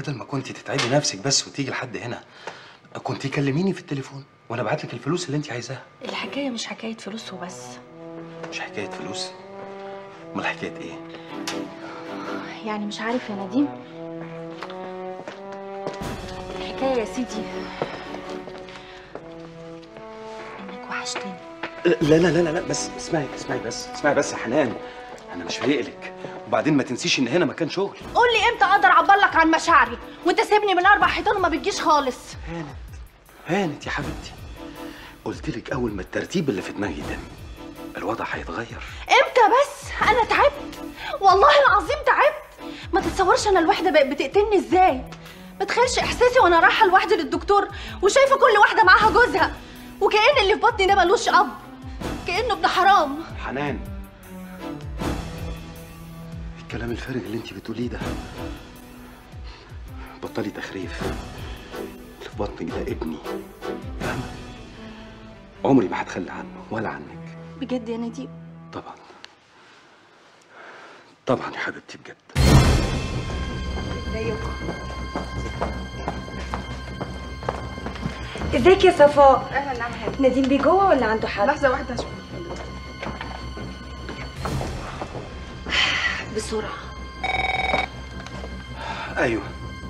بدل ما كنت تتعبي نفسك بس وتيجي لحد هنا كنت كلميني في التليفون وانا ابعت لك الفلوس اللي انت عايزاها الحكايه مش حكايه فلوس وبس مش حكايه فلوس امال حكايه ايه يعني مش عارف يا نديم الحكايه يا سيدي انك وحشتني لا لا لا لا لا بس اسمعي اسمعي بس اسمعي بس يا حنان انا مش فايق لك وبعدين ما تنسيش ان هنا مكان شغل قول لي امتى اقدر اعبر لك عن مشاعري وانت سيبني من اربع حيطان وما بتجيش خالص هانت هانت يا حبيبتي قلت لك اول ما الترتيب اللي في دماغي يتم الوضع هيتغير امتى بس انا تعبت والله العظيم تعبت ما تتصورش انا الوحده بقت بتقتلني ازاي ما تخيلش احساسي وانا رايحه لوحدي للدكتور وشايفه كل واحده معاها جوزها وكأن اللي في بطني ده ملوش اب كأنه ابن حرام حنان الكلام الفارغ اللي انت بتقوليه ده بطلي تخريف اللي في بطنك ده ابني فاهمه عمري ما هتخلى عنه ولا عنك بجد يا نديم طبعا طبعا يا حبيبتي بجد ازيك يا صفاء اهلا نعم حبيبي نديم بيه جوه ولا عنده حد لحظه واحده هشوف بسرعه ايوه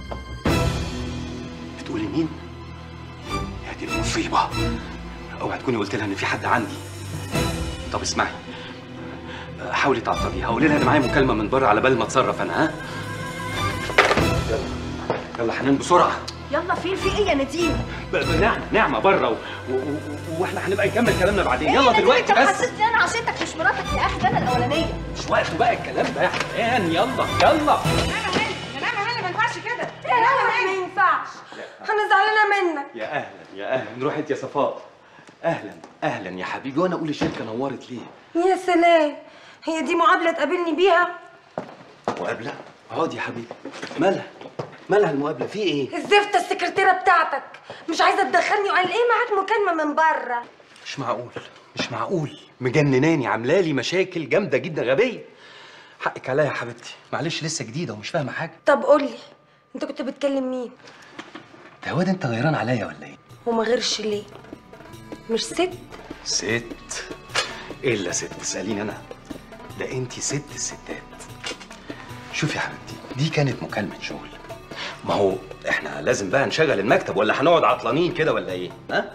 بتقولي مين يا دي المصيبه اوعى تكوني قلت لها ان في حد عندي طب اسمعي حاولي تعطليها قولي لها انا معايا مكالمه من بره على بال ما اتصرف انا ها يلا يلا حنان بسرعه يلا فين في ايه يا نديم ب- ب- نعمه نعمه بره و... و... و... واحنا هنبقى نكمل كلامنا بعدين إيه يلا يا نديم؟ دلوقتي انت بس محسسني انا عشتك مش مراتك يا اخي ده انا الاولانيه مش وقته بقى الكلام ده يا حنان يلا يلا يا نعمة هاني ما ينفعش كده يا لا ما ينفعش انا زعلانه منك يا اهلا يا اهلا روح انت يا صفاء اهلا اهلا يا حبيبي وانا اقول الشركه نورت ليه يا سلام هي دي معادله تقابلني بيها مقابله اقعد يا حبيبي مالها مالها المقابله في ايه الزفته السكرتيره بتاعتك مش عايزه تدخلني وقال ايه معاك مكالمه من بره مش معقول مش معقول مجنناني عامله لي مشاكل جامده جدا غبيه حقك عليا يا حبيبتي معلش لسه جديده ومش فاهمه حاجه طب قول لي انت كنت بتكلم مين ده واد انت غيران عليا ولا ايه وما غيرش ليه مش ست ست الا ست تساليني انا ده انت ست الستات شوفي يا حبيبتي دي كانت مكالمه شغل ما هو احنا لازم بقى نشغل المكتب ولا هنقعد عطلانين كده ولا ايه ها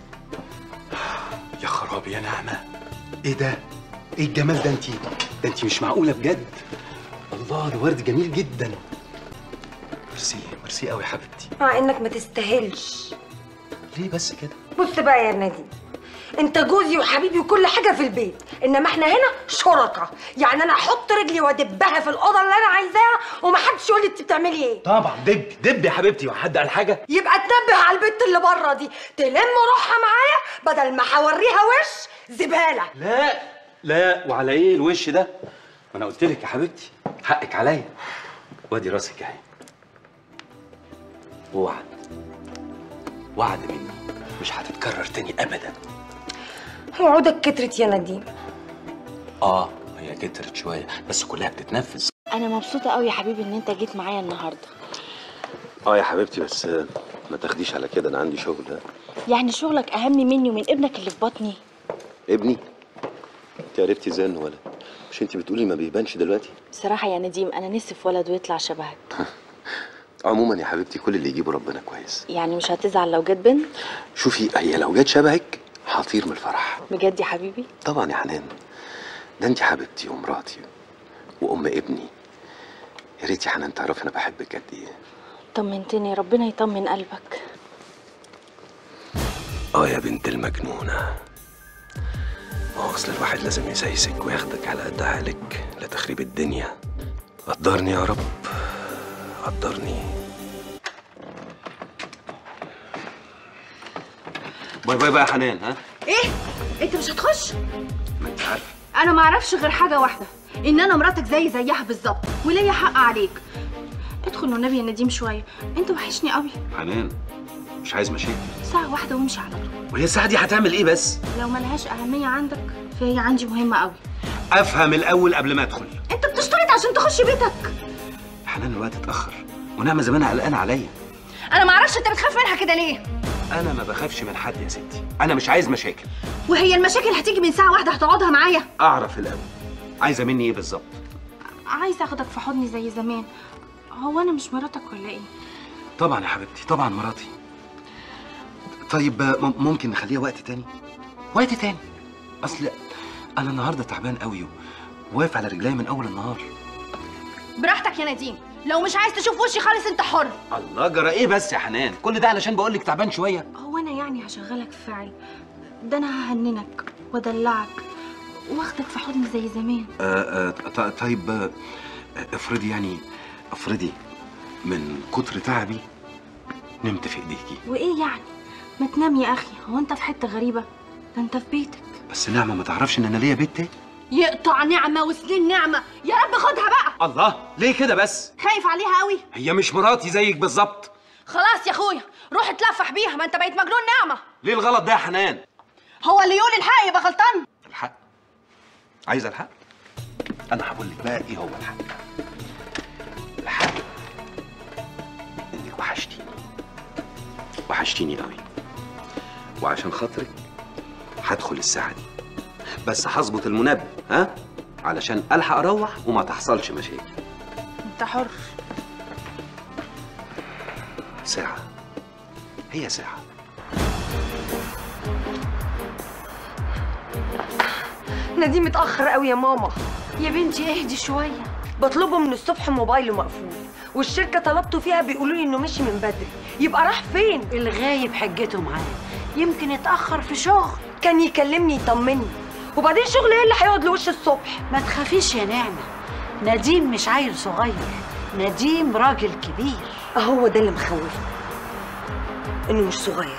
يا خرابي يا نعمه ايه ده ايه الجمال ده انت ده انت مش معقوله بجد الله ده ورد جميل جدا ميرسي ميرسي قوي يا حبيبتي مع انك ما تستاهلش ليه بس كده بص بقى يا نديم انت جوزي وحبيبي وكل حاجه في البيت انما احنا هنا شركاء يعني انا احط رجلي وادبها في الاوضه اللي انا عايزاها ومحدش يقول لي انت بتعملي ايه طبعا دب دب يا حبيبتي وحد قال حاجه يبقى تنبه على البت اللي بره دي تلم روحها معايا بدل ما هوريها وش زباله لا لا وعلى ايه الوش ده؟ ما انا قلت لك يا حبيبتي حقك عليا وادي راسك اهي ووعد وعد مني مش هتتكرر تاني ابدا وعودك كترت يا نديم اه هي كترت شويه بس كلها بتتنفذ انا مبسوطه قوي يا حبيبي ان انت جيت معايا النهارده اه يا حبيبتي بس ما تاخديش على كده انا عندي شغل يعني شغلك اهم مني ومن ابنك اللي في بطني ابني انت عرفتي ازاي انه ولد مش انت بتقولي ما بيبانش دلوقتي بصراحه يا نديم انا نفسي في ولد ويطلع شبهك عموما يا حبيبتي كل اللي يجيبه ربنا كويس يعني مش هتزعل لو جت بنت شوفي هي لو جت شبهك هطير من الفرح بجد يا حبيبي طبعا يا حنان ده انت حبيبتي ومراتي وام ابني يا ريت يا حنان تعرفي انا بحبك قد ايه طمنتني ربنا يطمن قلبك اه يا بنت المجنونة ما هو اصل الواحد لازم يسيسك وياخدك على قد حالك لتخريب الدنيا قدرني يا رب قدرني باي باي بقى يا حنان ها ايه انت مش هتخش ما انت عارفه انا ما اعرفش غير حاجه واحده ان انا مراتك زي زيها بالظبط وليا حق عليك ادخل والنبي يا نديم شويه انت وحشني قوي حنان مش عايز مشاكل ساعه واحده وامشي على طول وهي الساعه دي هتعمل ايه بس لو ملهاش اهميه عندك فهي عندي مهمه قوي افهم الاول قبل ما ادخل انت بتشترط عشان تخش بيتك حنان الوقت اتاخر ونعمه زمانها قلقانه عليا انا ما اعرفش انت بتخاف منها كده ليه انا ما بخافش من حد يا ستي انا مش عايز مشاكل وهي المشاكل هتيجي من ساعه واحده هتقعدها معايا اعرف الاول عايزه مني ايه بالظبط عايزه اخدك في حضني زي زمان هو انا مش مراتك ولا ايه طبعا يا حبيبتي طبعا مراتي طيب م- ممكن نخليها وقت تاني وقت تاني اصل انا النهارده تعبان قوي واقف على رجلي من اول النهار براحتك يا نديم لو مش عايز تشوف وشي خالص انت حر الله جرى ايه بس يا حنان كل ده علشان بقول لك تعبان شويه هو انا يعني هشغلك في فعل ده انا ههننك وادلعك واخدك في حضني زي زمان آه آه ط- طيب آه افرضي يعني افرضي من كتر تعبي نمت في ايديكي وايه يعني ما تنام يا اخي هو انت في حته غريبه ده انت في بيتك بس نعمه ما تعرفش ان انا ليا بيت تاني يقطع نعمه وسنين نعمه يا رب خدها بقى الله ليه كده بس خايف عليها قوي هي مش مراتي زيك بالظبط خلاص يا اخويا روح اتلفح بيها ما انت بقيت مجنون نعمه ليه الغلط ده يا حنان هو اللي يقول الحق يبقى غلطان الحق عايزه الحق انا هقول لك بقى ايه هو الحق الحق انك وحشتيني وحشتيني قوي وعشان خاطرك هدخل الساعه دي بس هظبط المنبه ها علشان الحق اروح وما تحصلش مشاكل انت حر ساعه هي ساعه نديم متاخر قوي يا ماما يا بنتي اهدي شويه بطلبه من الصبح موبايله مقفول والشركه طلبته فيها بيقولوا لي انه مشي من بدري يبقى راح فين الغايب حجته معاه يمكن اتأخر في شغل كان يكلمني يطمني وبعدين شغل ايه اللي هيقعد لوش الصبح ما تخافيش يا نعمة نديم مش عيل صغير نديم راجل كبير هو ده اللي مخوفني انه مش صغير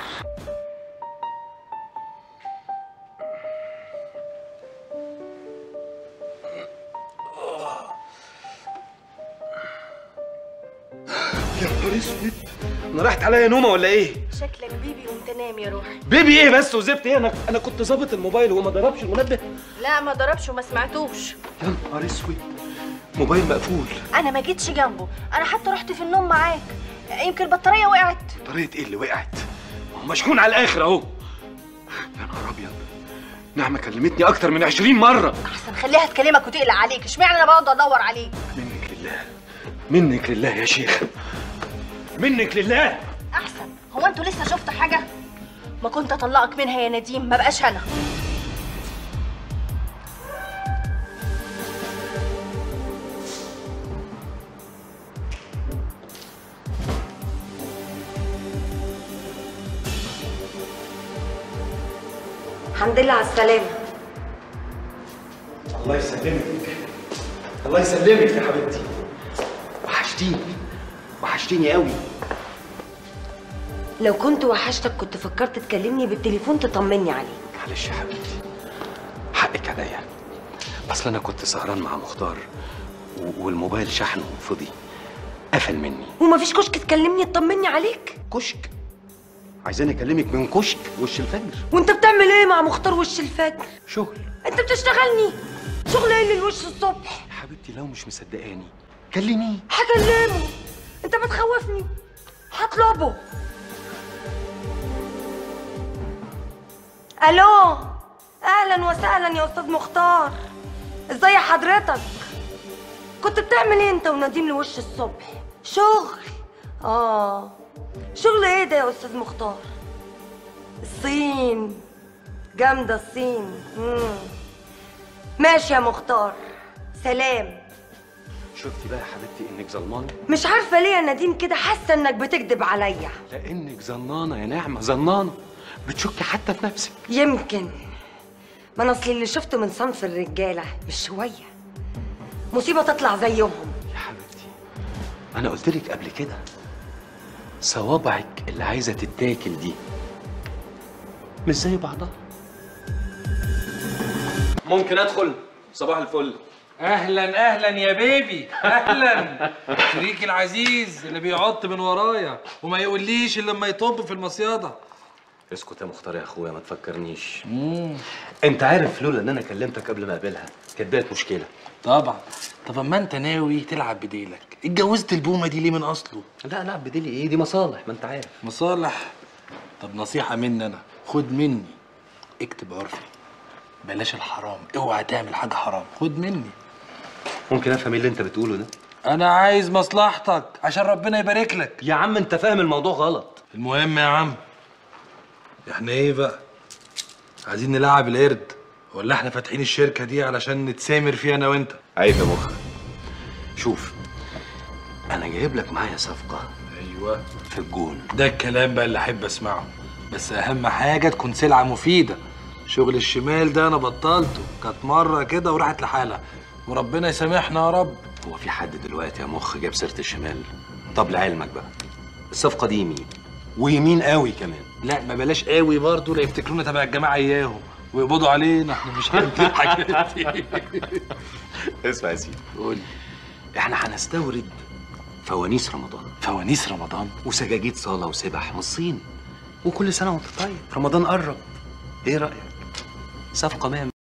يا نهار اسود انا راحت عليا نومه ولا ايه شكلك بيبي وانت نام يا روحي بيبي ايه بس وزبت ايه انا انا كنت ظابط الموبايل وهو ما ضربش المنبه لا ما ضربش وما سمعتوش يا نهار اسود موبايل مقفول انا ما جيتش جنبه انا حتى رحت في النوم معاك يمكن البطاريه وقعت طريقه ايه اللي وقعت ما هو مشحون على الاخر اهو يا نهار ابيض نعمه كلمتني اكتر من 20 مره احسن خليها تكلمك وتقلق عليك اشمعنى انا بقعد ادور عليك منك لله منك لله يا شيخ منك لله احسن هو انتوا لسه شفتوا حاجه ما كنت اطلقك منها يا نديم ما بقاش انا الحمد لله على السلامه الله يسلمك الله يسلمك يا حبيبتي وحشتيني وحشتيني قوي لو كنت وحشتك كنت فكرت تكلمني بالتليفون تطمني عليك معلش يا حبيبتي حقك عليا اصل انا كنت سهران مع مختار و- والموبايل شحنه فضي قفل مني ومفيش كشك تكلمني تطمني عليك كشك عايزاني اكلمك من كشك وش الفجر وانت بتعمل ايه مع مختار وش الفجر شغل انت بتشتغلني شغل ايه اللي الوش الصبح يا حبيبتي لو مش مصدقاني كلميه هكلمه انت بتخوفني هطلبه الو اهلا وسهلا يا استاذ مختار ازاي حضرتك كنت بتعمل ايه انت ونديم لوش الصبح شغل اه شغل ايه ده يا استاذ مختار الصين جامده الصين مم. ماشي يا مختار سلام شفتي بقى يا حبيبتي انك ظلمانه مش عارفه ليه يا نديم كده حاسه انك بتكذب عليا لانك ظنانه يا نعمه ظنانه بتشكي حتى في نفسك يمكن ما انا اصل اللي شفته من صنف الرجاله مش شويه مصيبه تطلع زيهم يا حبيبتي انا قلت لك قبل كده صوابعك اللي عايزه تتاكل دي مش زي بعضها ممكن ادخل صباح الفل اهلا اهلا يا بيبي اهلا شريكي العزيز اللي بيعط من ورايا وما يقوليش الا لما يطب في المصياده اسكت يا مختار يا اخويا ما تفكرنيش انت عارف لولا ان انا كلمتك قبل ما اقابلها كانت بقت مشكله طبعا طب اما انت ناوي تلعب بديلك اتجوزت البومه دي ليه من اصله لا لا بديلي ايه دي مصالح ما انت عارف مصالح طب نصيحه مني انا خد مني اكتب عرفي بلاش الحرام اوعى تعمل حاجه حرام خد مني ممكن افهم ايه اللي انت بتقوله ده انا عايز مصلحتك عشان ربنا يبارك لك يا عم انت فاهم الموضوع غلط المهم يا عم احنا ايه بقى عايزين نلعب القرد ولا احنا فاتحين الشركه دي علشان نتسامر فيها انا وانت عيب يا مخ شوف انا جايب لك معايا صفقه ايوه في الجون ده الكلام بقى اللي احب اسمعه بس اهم حاجه تكون سلعه مفيده شغل الشمال ده انا بطلته كانت مره كده وراحت لحالها وربنا يسامحنا يا رب هو في حد دلوقتي يا مخ جاب سيره الشمال طب لعلمك بقى الصفقه دي يمين ويمين قوي كمان لا ما بلاش قوي برضه لا يفتكرونا تبع الجماعه اياهم ويقبضوا علينا احنا مش هنعمل الحاجات دي اسمع يا سيدي قول احنا هنستورد فوانيس رمضان فوانيس رمضان وسجاجيد صاله وسبح من الصين وكل سنه وانت طيب رمضان قرب ايه رايك صفقه مية